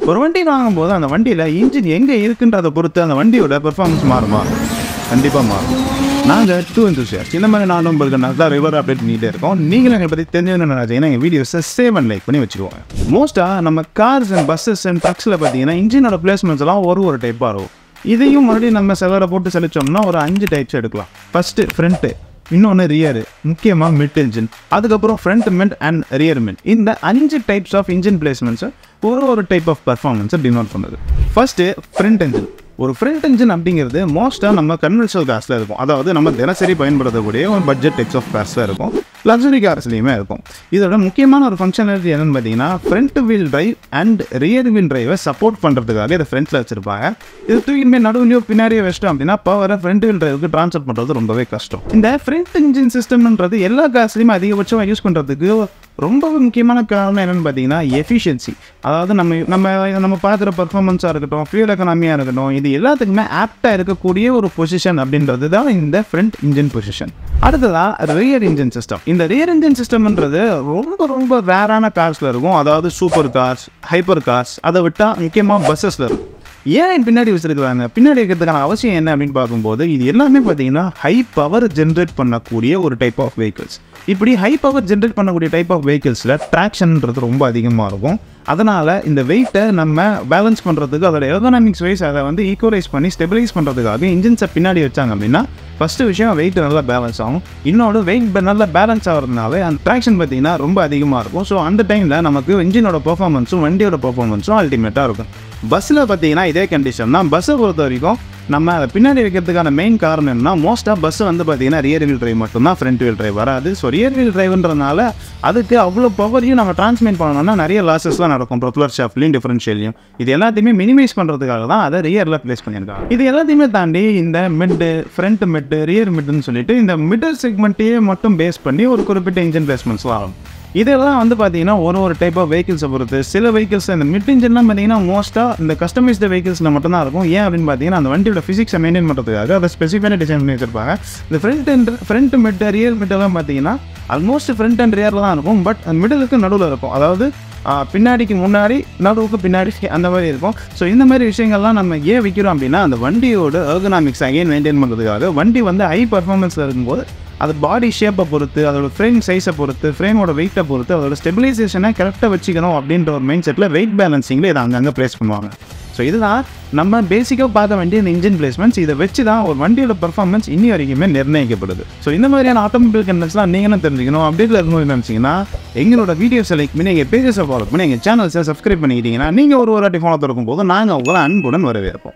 ஒரு வண்டி வாங்கும்போது அந்த வண்டியில் இன்ஜின் எங்கே இருக்குன்றதை பொறுத்து அந்த வண்டியோட பெர்ஃபார்மன்ஸ் மாறுமா கண்டிப்பாக மாறும் நாங்கள் டூ enthusiasts இந்த மாதிரி நானும் உங்களுக்கு நல்லா ரிவர் அப்டேட் பண்ணிகிட்டே இருக்கோம் நீங்களும் எங்களை பற்றி தெரிஞ்சதுன்னு நினைச்சீங்கன்னா எங்கள் வீடியோஸை சேவ் அண்ட் லைக் பண்ணி வச்சுக்கோங்க மோஸ்ட்டாக நம்ம கார்ஸ் அண்ட் பஸ்ஸஸ் அண்ட் ட்ரக்ஸில் பார்த்தீங்கன்னா இன்ஜினோட பிளேஸ்மெண்ட்ஸ் எல்லாம் ஒரு ஒரு டைப்பாக இருக்கும் இதையும் மறுபடியும் நம்ம செலவரை போட்டு செலுத்தோம்னா ஒரு அஞ்சு டைப்ஸ் எடுக்கலாம் ஃபஸ்ட்டு ஃப்ரண்ட்டு இன்னொன்று ரியரு முக்கியமாக மிட் இன்ஜின் அதுக்கப்புறம் front mid and rear mid இந்த அஞ்சு டைப்ஸ் ஆஃப் இன்ஜின் பிளேஸ்மெண்ட்ஸை ஒரு ஒரு டைப் ஆஃப் பர்ஃபார்மன்ஸை டினோட் பண்ணுது ஃபஸ்ட்டு ஃப்ரண்ட் இன்ஜின் ஒரு ஃப்ரண்ட் இன்ஜின் அப்படிங்கிறது மோஸ்ட்டாக நம்ம கன்வென்ஷனல் கார்ஸில் இருக்கும் அதாவது நம்ம தினசரி பயன்படுத்தக்கூடிய ஒரு பட்ஜெட் டைப்ஸ் ஆஃப் கார்ஸில் இருக்கும் லக்ஸரி கார்ஸ்லையுமே இருக்கும் இதோட முக்கியமான ஒரு ஃபங்க்ஷனாலிட்டி என்னன்னு பார்த்தீங்கன்னா front wheel drive and rear wheel டிரைவை சப்போர்ட் பண்ணுறதுக்காக இதை ஃப்ரண்ட்டில் வச்சிருப்பாங்க இது தூக்கிமே நடுவுலையோ பின்னாடியோ வச்சிட்டோம் அப்படின்னா பவரை ஃப்ரண்ட் வீல் டிரைவுக்கு ட்ரான்ஸ்ஃபர் பண்ணுறது ரொம்பவே கஷ்டம் இந்த ஃப்ரண்ட் இன்ஜின் சிஸ்டம்ன்றது எல்லா கார்ஸ்லையுமே அதிகபட்சமாக யூஸ் பண்ணுறதுக்கு ரொம்ப முக்கியமான காரணம் என்னென்னு பார்த்தீங்கன்னா எஃபிஷியன்சி அதாவது நம்ம நம்ம நம்ம பார்க்குற பர்ஃபார்மன்ஸாக இருக்கட்டும் ஃபியூல் எக்கனாமியாக இருக்கட்டும் இது எல்லாத்துக்குமே ஆப்டாக இருக்கக்கூடிய ஒரு பொசிஷன் அப்படின்றது தான் இந்த ஃப்ரண்ட் இன்ஜின் பொசிஷன் அடுத்ததாக ரியர் இன்ஜின் சிஸ்டம் இந்த ரியர் இன்ஜின் சிஸ்டம்ன்றது ரொம்ப ரொம்ப ரேரான கார்ஸில் இருக்கும் அதாவது சூப்பர் கார்ஸ் ஹைப்பர் கார்ஸ் அதை விட்டால் முக்கியமாக பஸ்ஸஸில் இருக்கும் ஏன் பின்னாடி வச்சிருக்காங்க பின்னாடி இருக்கிறதுக்கான அவசியம் என்ன அப்படின்னு பார்க்கும்போது இது எல்லாமே பார்த்தீங்கன்னா ஹை பவர் ஜென்ரேட் பண்ணக்கூடிய ஒரு டைப் ஆஃப் vehicles இப்படி ஹை பவர் ஜென்ரேட் பண்ணக்கூடிய டைப் ஆஃப் வெஹிக்கிள்ஸில் ட்ராக்ஷன்ன்றது ரொம்ப அதிகமாக இருக்கும் அதனால் இந்த வெயிட்டை நம்ம பேலன்ஸ் பண்ணுறதுக்கு அதோட எர்கனாமிக்ஸ் வைஸ் அதை வந்து ஈக்குவலைஸ் பண்ணி ஸ்டெபிலைஸ் பண்ணுறதுக்காக இன்ஜின்ஸை பின்னாடி வச்சாங்க அப்படின்னா ஃபஸ்ட்டு விஷயம் வெயிட் நல்லா பேலன்ஸ் ஆகும் இன்னொன்று வெயிட் நல்லா பேலன்ஸ் ஆகிறதுனால அந்த ட்ராக்ஷன் பார்த்தீங்கன்னா ரொம்ப அதிகமாக இருக்கும் ஸோ அந்த டைமில் நமக்கு இன்ஜினோட பர்ஃபார்மன்ஸும் வண்டியோட பர்ஃபார்மன்ஸும் அல்டிமேட்டாக இருக்கும் பஸ்ஸில் பார்த்தீங்கன்னா இதே கண்டிஷன் தான் பஸ்ஸை பொறுத்த வரைக்கும் நம்ம அதை பின்னாடி வைக்கிறதுக்கான மெயின் காரணம் என்னன்னா மோஸ்ட்டாக பஸ் வந்து பார்த்தீங்கன்னா ரியர் வீல் டிரைவ் மட்டும்தான் ஃப்ரண்ட் வீல் டிரைவ் வராது ஸோ ரியர் வீல் டிரைவ்ன்றதுனால அதுக்கு அவ்வளோ பவரையும் நம்ம டிரான்ஸ்மிட் பண்ணணும்னா நிறைய லாசஸ்லாம் நடக்கும் ப்ரொப்பலர் ஷாஃப்ட்லையும் டிஃபரன்ஷியல்லையும் இது எல்லாத்தையுமே மினிமைஸ் பண்ணுறதுக்காக தான் அதை ரியரில் ப்ளேஸ் பண்ணியிருக்காங்க இது எல்லாத்தையுமே தாண்டி இந்த மிட்டு ஃப்ரண்ட் மிட்டு ரியர் மிட்டுன்னு சொல்லிட்டு இந்த மிடில் செக்மெண்ட்டையே மட்டும் பேஸ் பண்ணி ஒரு குறிப்பிட்ட இன்ஜின் பிளேஸ்மெண்ட்ஸ்லாம் ஆகும் இதெல்லாம் வந்து பார்த்தீங்கன்னா ஒரு ஒரு டைப் ஆஃப் வெஹிக்கிள்ஸை பொறுத்து சில வெஹிக்கிள்ஸ் இந்த மிட் இன்ஜின்லாம் பார்த்தீங்கன்னா மோஸ்ட்டாக இந்த கஸ்டமைஸ்டு வெஹிக்கிள்ஸில் மட்டும்தான் இருக்கும் ஏன் அப்படின்னு பார்த்தீங்கன்னா அந்த வண்டியோட ஃபிசிக்ஸை மெயின்டைன் பண்ணுறதுக்காக அதை ஸ்பெசிஃபைனாக டிசைன் பண்ணி வச்சிருப்பாங்க இந்த front and front mid rear மிட்டெல்லாம் பார்த்தீங்கன்னா ஆல்மோஸ்ட் ஃப்ரண்ட் அண்ட் ரியரில் தான் இருக்கும் பட் மிடிலுக்கு நடுவில் இருக்கும் அதாவது ஆ, பின்னாடிக்கு முன்னாடி நடுவுக்கு பின்னாடி அந்த மாதிரி இருக்கும் ஸோ இந்த மாதிரி விஷயங்கள்லாம் நம்ம ஏன் விற்கிறோம் அப்படின்னா அந்த வண்டியோட எர்கனாமிக்ஸ் அகைன் மெயின்டைன் பண்ணுறதுக்காக வண்டி வந்து ஹை பர்ஃபார்மன்ஸில் இருக்கும்போது அது பாடி ஷேப்பை பொறுத்து அதோட ஃப்ரேம் சைஸை பொறுத்து ஃப்ரேமோட வெயிட்டை பொறுத்து அதோட ஸ்டெபிலைசேஷனை கரெக்டாக வச்சுக்கணும் அப்படின்ற ஒரு மைண்ட் செட்டில் வெயிட் பேலன்சிங்கில் இதை அங்கங்கே ப்ளேஸ் பண்ணுவாங்க ஸோ இதுதான் நம்ம பேசிக்காக பார்க்க வேண்டிய இந்த இன்ஜின் பிளேஸ்மெண்ட்ஸ் இதை வச்சு தான் ஒரு வண்டியோட பர்ஃபார்மன்ஸ் இன்னி வரைக்குமே நிர்ணயிக்கப்படுது ஸோ இந்த மாதிரியான ஆட்டோமொபைல் கண்டென்ட்ஸ்லாம் நீங்களும் தெரிஞ்சுக்கணும் அப்டேட்டில் இருக்கணும்னு நினச்சிங்கன்னா எங்களோட வீடியோஸ் லைக் பண்ணி எங்கள் பேஜஸை ஃபாலோ பண்ணி எங்கள் சேனல்ஸை சப்ஸ்கிரைப் பண்ணிக்கிட்டீங்கன்னா நீங்கள் ஒரு ஒரு வாட்டி ஃபாலோ இருக்கும் போது நாங்கள் உங்களை அன்புடன் வரவேற்போம்